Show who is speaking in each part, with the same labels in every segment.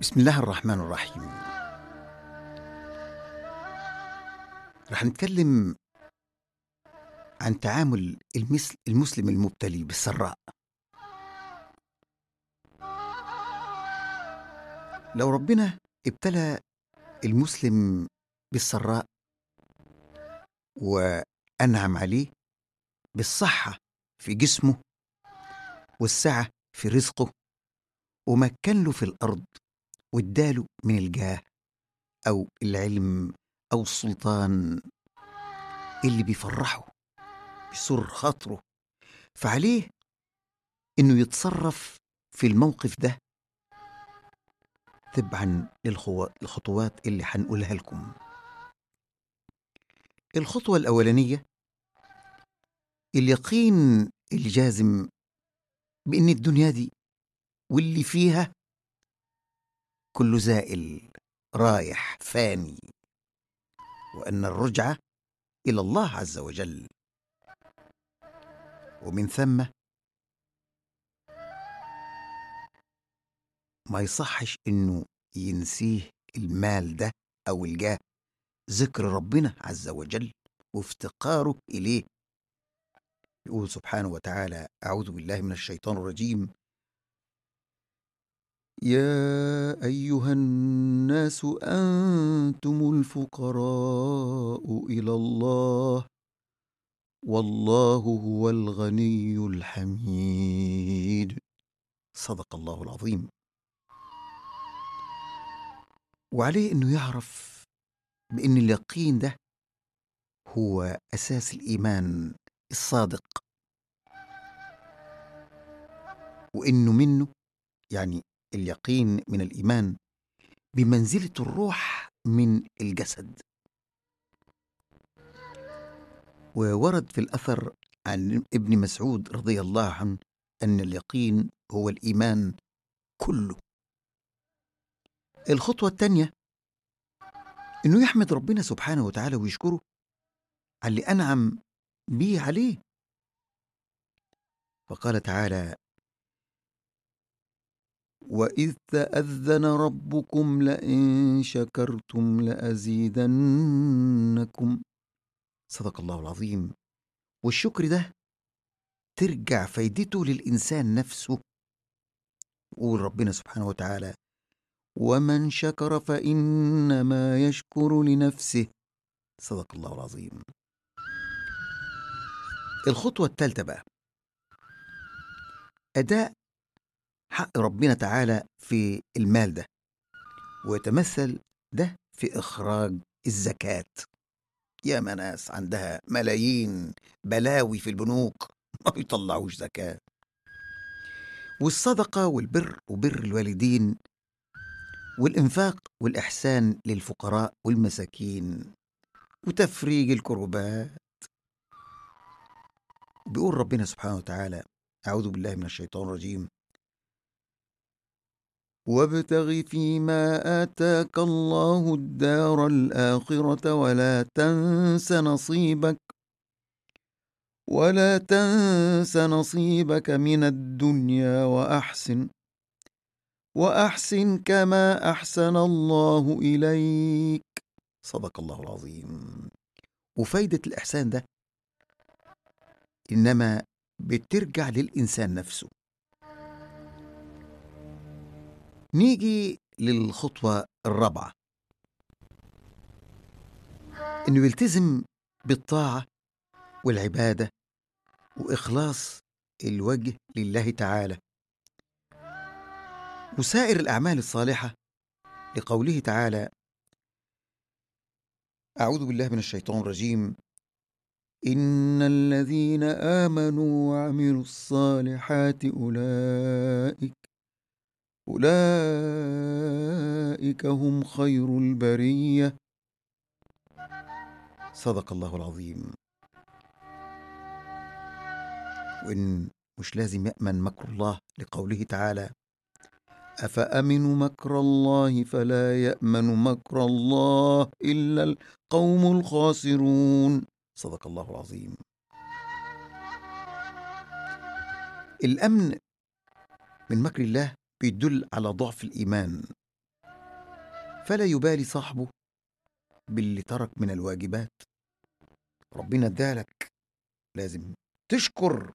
Speaker 1: بسم الله الرحمن الرحيم رح نتكلم عن تعامل المثل المسلم المبتلي بالسراء لو ربنا ابتلى المسلم بالسراء وأنعم عليه بالصحة في جسمه والسعة في رزقه ومكن له في الأرض واداله من الجاه أو العلم أو السلطان اللي بيفرحه بيسر خاطره فعليه إنه يتصرف في الموقف ده تبعا للخطوات اللي حنقولها لكم الخطوة الأولانية اليقين الجازم بإن الدنيا دي واللي فيها كله زائل رايح فاني وأن الرجعة إلى الله عز وجل ومن ثم ما يصحش إنه ينسيه المال ده أو الجاه ذكر ربنا عز وجل وافتقاره إليه يقول سبحانه وتعالى أعوذ بالله من الشيطان الرجيم يا أيها الناس أنتم الفقراء إلى الله والله هو الغني الحميد صدق الله العظيم وعليه انه يعرف بان اليقين ده هو اساس الايمان الصادق وانه منه يعني اليقين من الايمان بمنزله الروح من الجسد وورد في الاثر عن ابن مسعود رضي الله عنه ان اليقين هو الايمان كله الخطوه الثانيه انه يحمد ربنا سبحانه وتعالى ويشكره على اللي انعم به عليه فقال تعالى واذ تاذن ربكم لئن شكرتم لازيدنكم صدق الله العظيم والشكر ده ترجع فايدته للانسان نفسه يقول ربنا سبحانه وتعالى ومن شكر فانما يشكر لنفسه صدق الله العظيم الخطوه الثالثه بقى اداء حق ربنا تعالى في المال ده ويتمثل ده في إخراج الزكاة يا ناس عندها ملايين بلاوي في البنوك ما بيطلعوش زكاة والصدقة والبر وبر الوالدين والإنفاق والإحسان للفقراء والمساكين وتفريج الكربات بيقول ربنا سبحانه وتعالى أعوذ بالله من الشيطان الرجيم وابتغ فيما آتاك الله الدار الآخرة ولا تنس نصيبك ولا تنس نصيبك من الدنيا وأحسن وأحسن كما أحسن الله إليك صدق الله العظيم وفايدة الإحسان ده إنما بترجع للإنسان نفسه نيجي للخطوة الرابعة إنه يلتزم بالطاعة والعبادة وإخلاص الوجه لله تعالى وسائر الأعمال الصالحة لقوله تعالى أعوذ بالله من الشيطان الرجيم إن الذين آمنوا وعملوا الصالحات أولئك أولئك هم خير البرية صدق الله العظيم وإن مش لازم يأمن مكر الله لقوله تعالى أفأمنوا مكر الله فلا يأمن مكر الله إلا القوم الخاسرون صدق الله العظيم الأمن من مكر الله بيدل على ضعف الإيمان فلا يبالي صاحبه باللي ترك من الواجبات ربنا ادالك لازم تشكر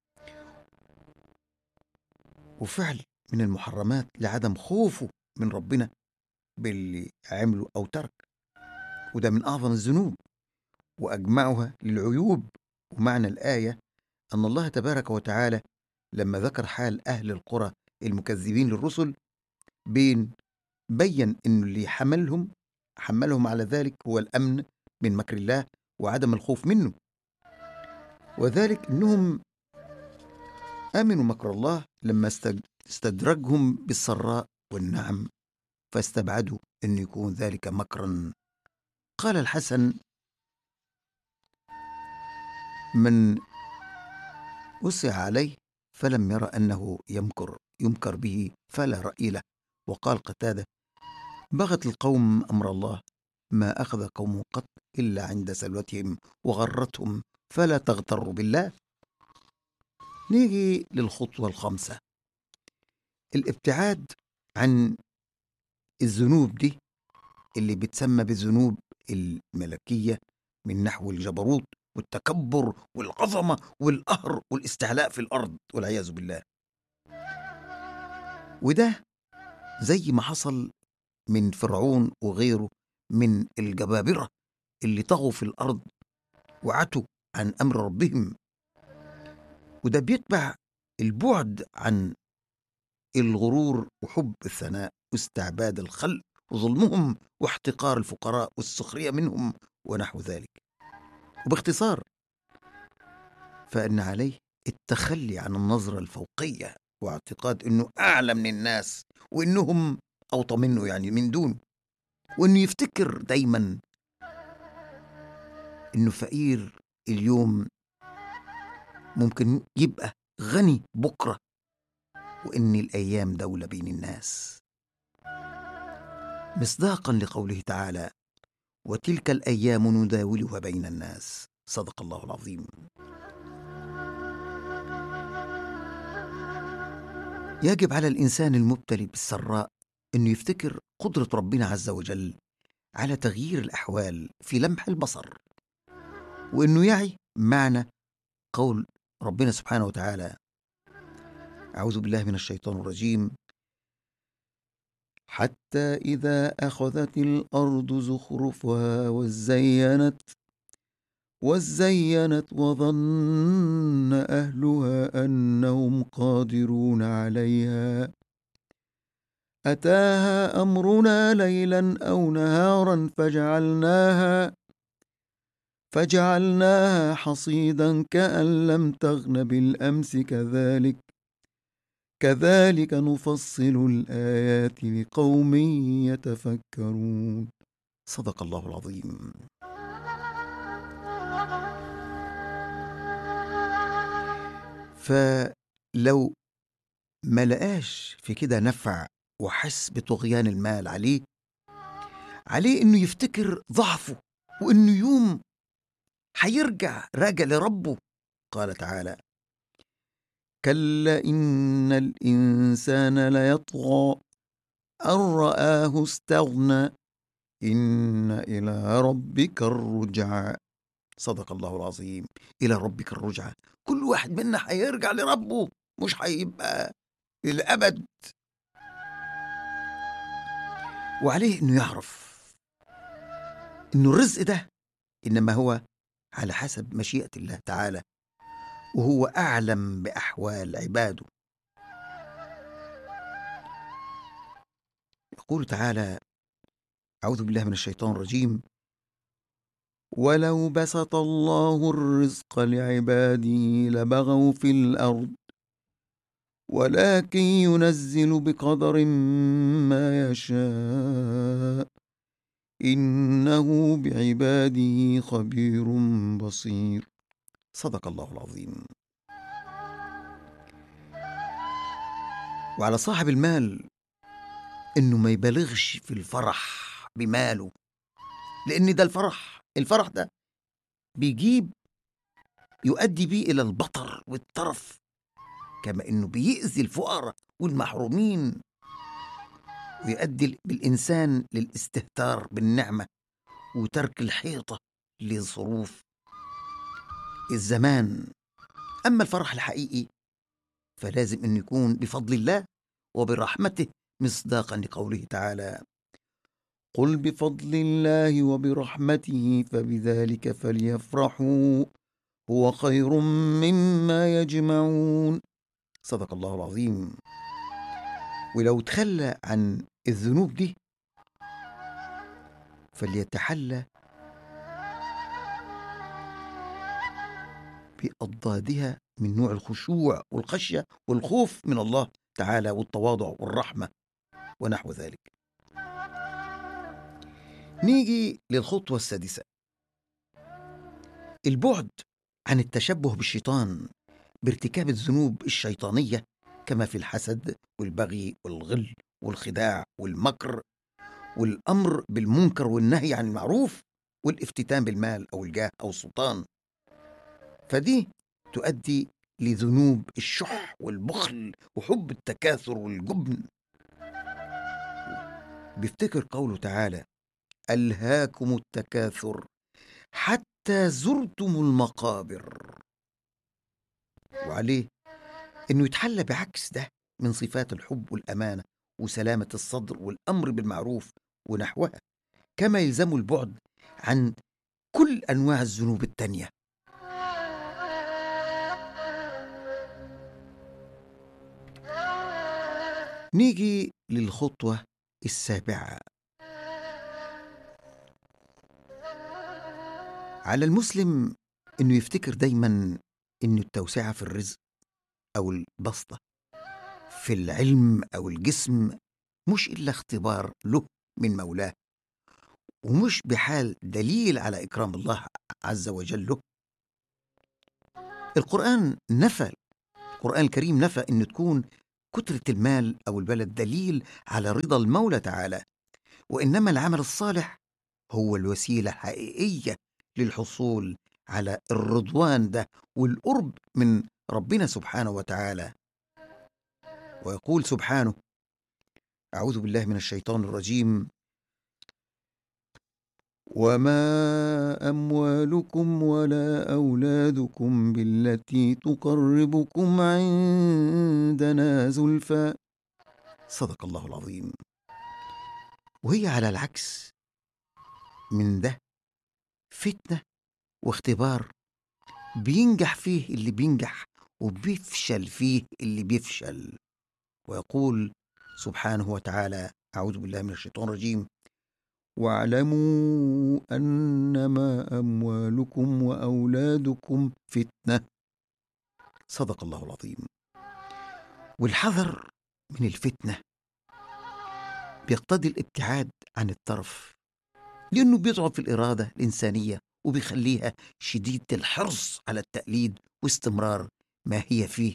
Speaker 1: وفعل من المحرمات لعدم خوفه من ربنا باللي عمله أو ترك وده من أعظم الذنوب وأجمعها للعيوب ومعنى الآية أن الله تبارك وتعالى لما ذكر حال أهل القرى المكذبين للرسل بين بين أن اللي حملهم حملهم على ذلك هو الأمن من مكر الله وعدم الخوف منه وذلك أنهم آمنوا مكر الله لما استدرجهم بالسراء والنعم فاستبعدوا أن يكون ذلك مكرا قال الحسن من وسع عليه فلم ير أنه يمكر يمكر به فلا رأي له وقال قتادة بغت القوم أمر الله ما أخذ قوم قط إلا عند سلوتهم وغرتهم فلا تغتروا بالله نيجي للخطوة الخامسة الابتعاد عن الذنوب دي اللي بتسمى بالذنوب الملكية من نحو الجبروت والتكبر والعظمة والقهر والاستعلاء في الأرض والعياذ بالله وده زي ما حصل من فرعون وغيره من الجبابرة اللي طغوا في الأرض وعتوا عن أمر ربهم وده بيتبع البعد عن الغرور وحب الثناء واستعباد الخلق وظلمهم واحتقار الفقراء والسخرية منهم ونحو ذلك وباختصار فإن عليه التخلي عن النظرة الفوقية واعتقاد أنه أعلى من الناس وأنهم أوطى منه يعني من دون وأنه يفتكر دايما أنه فقير اليوم ممكن يبقى غني بكرة وإن الأيام دولة بين الناس مصداقا لقوله تعالى وتلك الأيام نداولها بين الناس صدق الله العظيم يجب على الإنسان المبتلي بالسراء أنه يفتكر قدرة ربنا عز وجل على تغيير الأحوال في لمح البصر وأنه يعي معنى قول ربنا سبحانه وتعالى أعوذ بالله من الشيطان الرجيم حتى إذا أخذت الأرض زخرفها وزينت وزينت وظن أهلها أنهم قادرون عليها أتاها أمرنا ليلا أو نهارا فجعلناها فجعلناها حصيدا كأن لم تغن بالأمس كذلك كذلك نفصل الآيات لقوم يتفكرون صدق الله العظيم فلو ما لقاش في كده نفع وحس بطغيان المال عليه عليه انه يفتكر ضعفه وانه يوم حيرجع راجع لربه قال تعالى كلا إن الإنسان ليطغى أن رآه استغنى إن إلى ربك الرجعى صدق الله العظيم إلى ربك الرجعى كل واحد منا هيرجع لربه مش هيبقى للأبد وعليه إنه يعرف إنه الرزق ده إنما هو على حسب مشيئة الله تعالى وهو أعلم بأحوال عباده يقول تعالى أعوذ بالله من الشيطان الرجيم ولو بسط الله الرزق لعباده لبغوا في الأرض ولكن ينزل بقدر ما يشاء إنه بعباده خبير بصير صدق الله العظيم وعلى صاحب المال انه ما يبالغش في الفرح بماله لان ده الفرح الفرح ده بيجيب يؤدي بيه الى البطر والترف كما انه بيأذي الفقراء والمحرومين ويؤدي بالإنسان للاستهتار بالنعمة وترك الحيطة لظروف الزمان أما الفرح الحقيقي فلازم أن يكون بفضل الله وبرحمته مصداقا لقوله تعالى قل بفضل الله وبرحمته فبذلك فليفرحوا هو خير مما يجمعون صدق الله العظيم ولو تخلى عن الذنوب دي فليتحلى بأضدادها من نوع الخشوع والخشية والخوف من الله تعالى والتواضع والرحمة ونحو ذلك نيجي للخطوة السادسة البعد عن التشبه بالشيطان بارتكاب الذنوب الشيطانية كما في الحسد والبغي والغل والخداع والمكر والأمر بالمنكر والنهي عن المعروف والافتتان بالمال أو الجاه أو السلطان فدي تؤدي لذنوب الشح والبخل وحب التكاثر والجبن بيفتكر قوله تعالى ألهاكم التكاثر حتى زرتم المقابر وعليه انه يتحلى بعكس ده من صفات الحب والامانه وسلامه الصدر والامر بالمعروف ونحوها كما يلزم البعد عن كل انواع الذنوب التانيه نيجي للخطوه السابعه على المسلم انه يفتكر دايما ان التوسعه في الرزق او البسطه في العلم او الجسم مش الا اختبار له من مولاه ومش بحال دليل على اكرام الله عز وجل له القران نفى القران الكريم نفى ان تكون كثره المال او البلد دليل على رضا المولى تعالى وانما العمل الصالح هو الوسيله الحقيقيه للحصول على الرضوان ده والقرب من ربنا سبحانه وتعالى ويقول سبحانه أعوذ بالله من الشيطان الرجيم وما أموالكم ولا أولادكم بالتي تقربكم عندنا زلفى صدق الله العظيم وهي على العكس من ده فتنة واختبار بينجح فيه اللي بينجح وبيفشل فيه اللي بيفشل ويقول سبحانه وتعالى أعوذ بالله من الشيطان الرجيم واعلموا أنما أموالكم وأولادكم فتنة صدق الله العظيم والحذر من الفتنة بيقتضي الابتعاد عن الترف لأنه بيضعف الإرادة الإنسانية وبيخليها شديدة الحرص على التقليد واستمرار ما هي فيه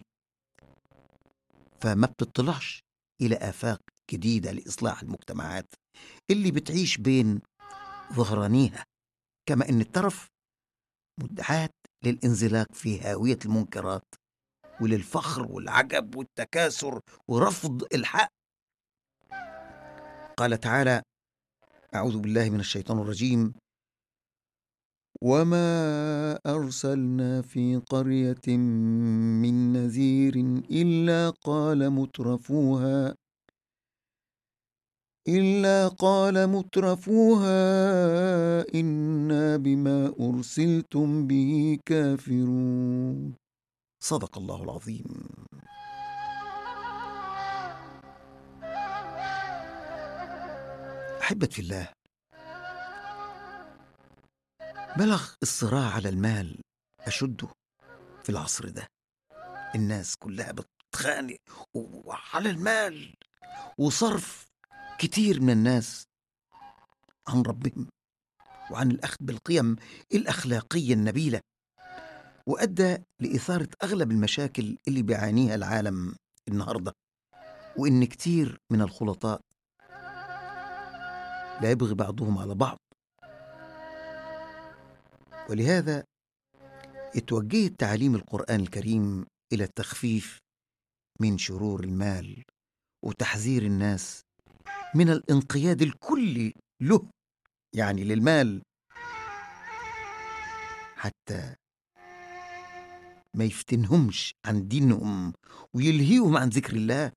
Speaker 1: فما بتطلعش إلى آفاق جديدة لإصلاح المجتمعات اللي بتعيش بين ظهرانيها كما أن الترف مدعاة للانزلاق في هاوية المنكرات وللفخر والعجب والتكاثر ورفض الحق قال تعالى أعوذ بالله من الشيطان الرجيم وما أرسلنا في قرية من نذير إلا قال مترفوها إلا قال مترفوها إنا بما أرسلتم به كافرون صدق الله العظيم أحبة في الله بلغ الصراع على المال أشده في العصر ده الناس كلها بتخانق وعلى المال وصرف كتير من الناس عن ربهم وعن الأخذ بالقيم الأخلاقية النبيلة وأدى لإثارة أغلب المشاكل اللي بيعانيها العالم النهاردة وإن كتير من الخلطاء لا يبغي بعضهم على بعض ولهذا اتوجهت تعاليم القرآن الكريم إلى التخفيف من شرور المال وتحذير الناس من الانقياد الكلي له يعني للمال حتى ما يفتنهمش عن دينهم ويلهيهم عن ذكر الله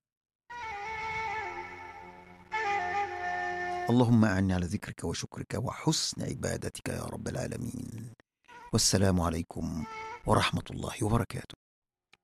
Speaker 1: اللهم أعني على ذكرك وشكرك وحسن عبادتك يا رب العالمين والسلام عليكم ورحمة الله وبركاته